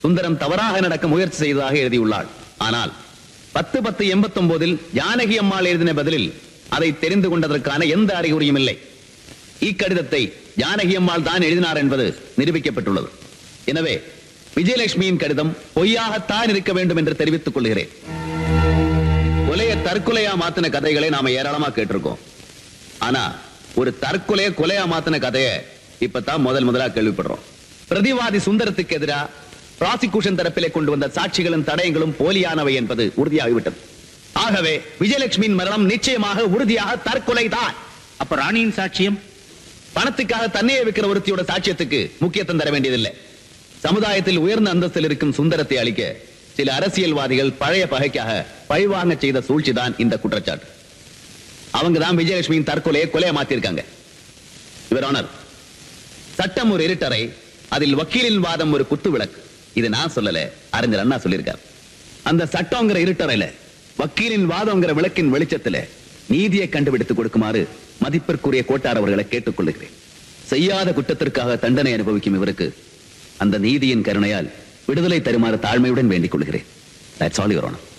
சுந்தரம் தவறாக நடக்க முயற்சி செய்ததாக எழுதியுள்ளாள் ஆனால் பத்து பத்து எண்பத்தி ஒன்பதில் ஜானகி அம்மாள் எழுதின பதிலில் அதை தெரிந்து கொண்டதற்கான எந்த அறிகுறியும் இல்லை இக்கடிதத்தை ஜானகி அம்மாள் தான் எழுதினார் என்பது நிரூபிக்கப்பட்டுள்ளது எனவே விஜயலட்சுமியின் கடிதம் பொய்யாகத்தான் இருக்க வேண்டும் என்று தெரிவித்துக் கொள்கிறேன் கொலைய தற்கொலையா மாத்தின கதைகளை நாம ஏராளமா கேட்டிருக்கோம் ஆனா ஒரு தற்கொலைய கொலையா மாத்தின கதைய இப்பதான் முதல் முதலா கேள்விப்படுறோம் பிரதிவாதி சுந்தரத்துக்கு எதிரா பிராசிகூஷன் தரப்பிலே கொண்டு வந்த சாட்சிகளும் தடயங்களும் போலியானவை என்பது உறுதியாகிவிட்டது ஆகவே விஜயலட்சுமியின் மரணம் நிச்சயமாக உறுதியாக தற்கொலை தான் அப்ப ராணியின் சாட்சியம் பணத்துக்காக தன்னையே விற்கிற ஒருத்தியோட சாட்சியத்துக்கு முக்கியத்துவம் தர வேண்டியதில்லை சமுதாயத்தில் உயர்ந்த அந்தஸ்தில் இருக்கும் சுந்தரத்தை அளிக்க சில அரசியல்வாதிகள் பழைய பகைக்காக பழிவாங்க செய்த சூழ்ச்சிதான் இந்த குற்றச்சாட்டு அவங்க தான் விஜயலட்சுமியின் தற்கொலையை கொலையை மாத்திருக்காங்க இவர் ஆனர் சட்டம் ஒரு இருட்டறை அதில் வக்கீலின் வாதம் ஒரு குத்து விளக்கு இது நான் சொல்லல அறிஞர் அண்ணா சொல்லியிருக்கார் அந்த சட்டங்கிற இருட்டறையில வக்கீலின் வாதங்கிற விளக்கின் வெளிச்சத்துல நீதியை கண்டுபிடித்து கொடுக்குமாறு மதிப்பிற்குரிய கோட்டார் அவர்களை கேட்டுக்கொள்கிறேன் செய்யாத குற்றத்திற்காக தண்டனை அனுபவிக்கும் இவருக்கு அந்த நீதியின் கருணையால் விடுதலை தருமாறு தாழ்மையுடன் வேண்டிக் கொள்கிறேன் That's all, Your Honor.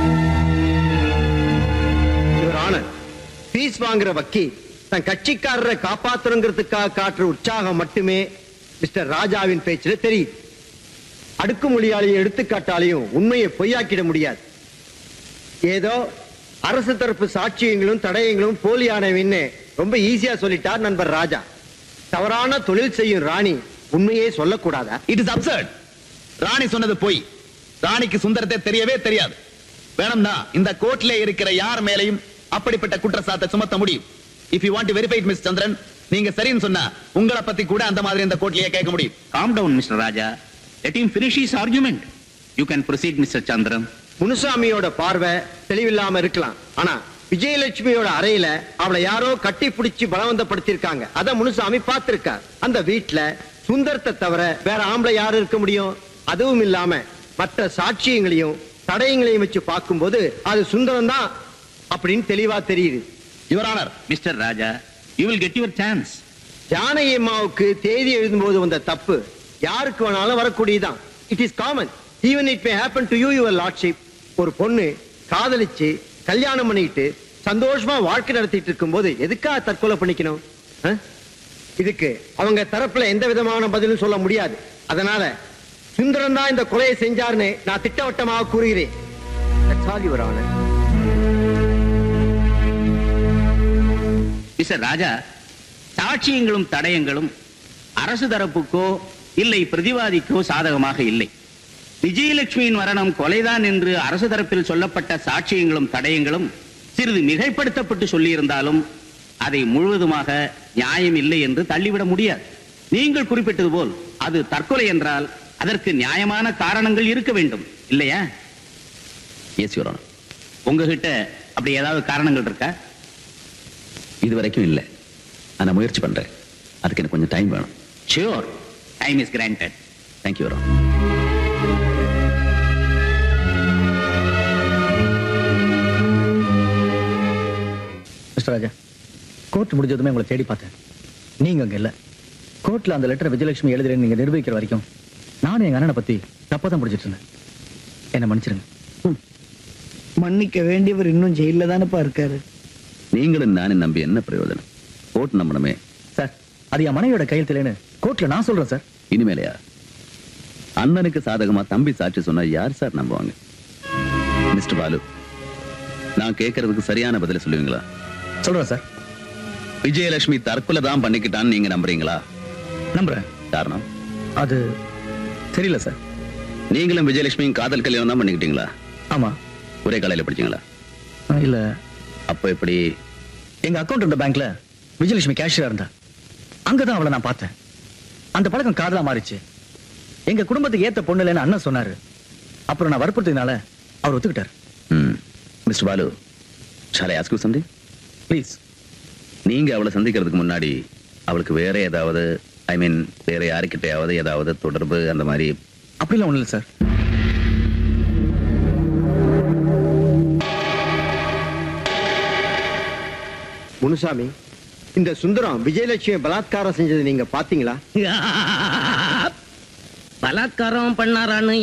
Your honour fees வாங்குற வக்கீல் தன் கட்சிக்காரரை காப்பாத்துறங்கிறதுக்காக காட்டுற உற்சாகம் மட்டுமே மிஸ்டர் ராஜாவின் பேச்சில் தெரியுது அடுக்குமொழியாலையும் எடுத்துக்காட்டாலையும் உண்மையை பொய்யாக்கிட முடியாது ஏதோ அரசு தரப்பு சாட்சியங்களும் தடயங்களும் போலியானவின்னு ரொம்ப ஈஸியா சொல்லிட்டார் நண்பர் ராஜா தவறான தொழில் செய்யும் ராணி உண்மையே சொல்லக்கூடாதா இட் இஸ் அப்சர்ட் ராணி சொன்னது பொய் ராணிக்கு சுந்தரத்தை தெரியவே தெரியாது வேணும்னா இந்த கோர்ட்ல இருக்கிற யார் மேலையும் அப்படிப்பட்ட குற்றச்சாட்டை சுமத்த முடியும் if you want to verify miss Chandran நீங்க சரின்னு சொன்னா உங்களை பத்தி கூட அந்த மாதிரி இந்த கோர்ட்லயே கேட்க முடியும் calm down mister Raja let him finish his argument you can proceed mister Chandran முனுசாமியோட பார்வை தெளிவில்லாம இருக்கலாம் ஆனா விஜயலட்சுமியோட அறையில அவளை யாரோ கட்டி பிடிச்சு பலவந்தப்படுத்திருக்காங்க அத முனுசாமி பார்த்திருக்கார் அந்த வீட்ல சுந்தரத்தை தவிர வேற ஆம்பளை யாரு இருக்க முடியும் அதுவும் இல்லாம மற்ற சாட்சியங்களையும் தடயங்களையும் வச்சு பார்க்கும்போது அது சுந்தரம் தான் அப்படின்னு தெளிவா தெரியுது your honour mister Raja you will get your chance Janaki அம்மாவுக்கு தேதி எழுதும்போது வந்த தப்பு யாருக்கு வேணாலும் வரக்கூடியதான் it is common even it may happen to you your lordship ஒரு பொண்ணு காதலிச்சு கல்யாணம் பண்ணிட்டு சந்தோஷமா வாழ்க்கை நடத்திட்டு இருக்கும்போது எதுக்காக தற்கொலை பண்ணிக்கணும் ஆ? இதுக்கு அவங்க தரப்புல எந்த விதமான பதிலும் சொல்ல முடியாது அதனால சுந்தரம் தான் இந்த கொலையை செஞ்சாருன்னு நான் திட்டவட்டமாக கூறுகிறேன் That's all, Your Honor. Mister Raja சாட்சியங்களும் தடயங்களும் அரசு தரப்புக்கோ இல்லை பிரதிவாதிக்கோ சாதகமாக இல்லை விஜயலட்சுமியின் மரணம் கொலைதான் என்று அரசு தரப்பில் சொல்லப்பட்ட சாட்சியங்களும் தடயங்களும் சிறிது மிகைப்படுத்தப்பட்டு சொல்லியிருந்தாலும் அதை முழுவதுமாக நியாயம் இல்லை என்று தள்ளிவிட முடியாது நீங்கள் குறிப்பிட்டது போல் அது தற்கொலை என்றால் அதற்கு நியாயமான காரணங்கள் இருக்க வேண்டும் இல்லையா எஸ் யுவர் ஆனர் உங்ககிட்ட அப்படி ஏதாவது காரணங்கள் இருக்கா இது வரைக்கும் இல்ல ஆனா முயற்சி பண்றேன் அதுக்கு எனக்கு கொஞ்சம் டைம் வேணும் sure time is granted thank you your honour mister Raja court முடிஞ்சதுமே உங்களை தேடி பார்த்தேன் நீங்க அங்க இல்ல கோர்ட்ல அந்த லெட்டர் விஜயலட்சுமி எழுதுறேன்னு நீங்க நிரூபிக்கிற வரைக்கும் நானும் எங்க அண்ணனை பத்தி தப்பா தான் பிடிச்சிட்டு இருந்தேன் என்ன மன்னிச்சிருங்க மன்னிக்க வேண்டியவர் இன்னும் ஜெயில தானப்பா இருக்காரு நீங்களும் நானும் நம்பி என்ன பிரயோஜனம் கோர்ட் நம்பணுமே சார் அது என் மனைவியோட கையெழுத்துலன்னு கோர்ட்ல நான் சொல்றேன் சார் இனிமேலையா அண்ணனுக்கு சாதகமா தம்பி சாட்சி சொன்னா யார் சார் நம்புவாங்க மிஸ்டர் பாலு நான் கேட்கறதுக்கு சரியான பதில சொல்லுவீங்களா சொல்றேன் சார் விஜயலட்சுமி தற்கொலை தான் பண்ணிக்கிட்டான்னு நீங்க நம்புறீங்களா நம்புறேன் காரணம் அது தெரியல சார் நீங்களும் விஜயலட்சுமியும் காதல் கல்யாணம் தான் பண்ணிக்கிட்டீங்களா ஆமா ஒரே காலையில படிச்சீங்களா அஹ் இல்ல அப்ப எப்படி எங்க அக்கௌண்ட் இருந்த பேங்க்ல விஜயலட்சுமி கேஷியரா இருந்தா அங்கதான் அவளை நான் பார்த்தேன் அந்த பழக்கம் காதலா மாறிச்சு எங்க குடும்பத்துக்கு ஏத்த பொண்ணு இல்லைன்னு அண்ணன் சொன்னாரு அப்புறம் நான் வற்புறுத்தினால அவர் ஒத்துக்கிட்டார் ம் மிஸ்டர் பாலு ஷாலை ஆஸ்கு சந்தி ப்ளீஸ் நீங்க அவளை சந்திக்கிறதுக்கு முன்னாடி அவளுக்கு வேற ஏதாவது ஐ மீன் வேற யாருக்கிட்டையாவது ஏதாவது தொடர்பு அந்த மாதிரி அப்படிலாம் ஒண்ணும் இல்லை சார் முனுசாமி இந்த சுந்தரம் விஜயலட்சுமி பலாத்காரம் செஞ்சது நீங்க பாத்தீங்களா பலாத்காரம் பண்ணாரான்னு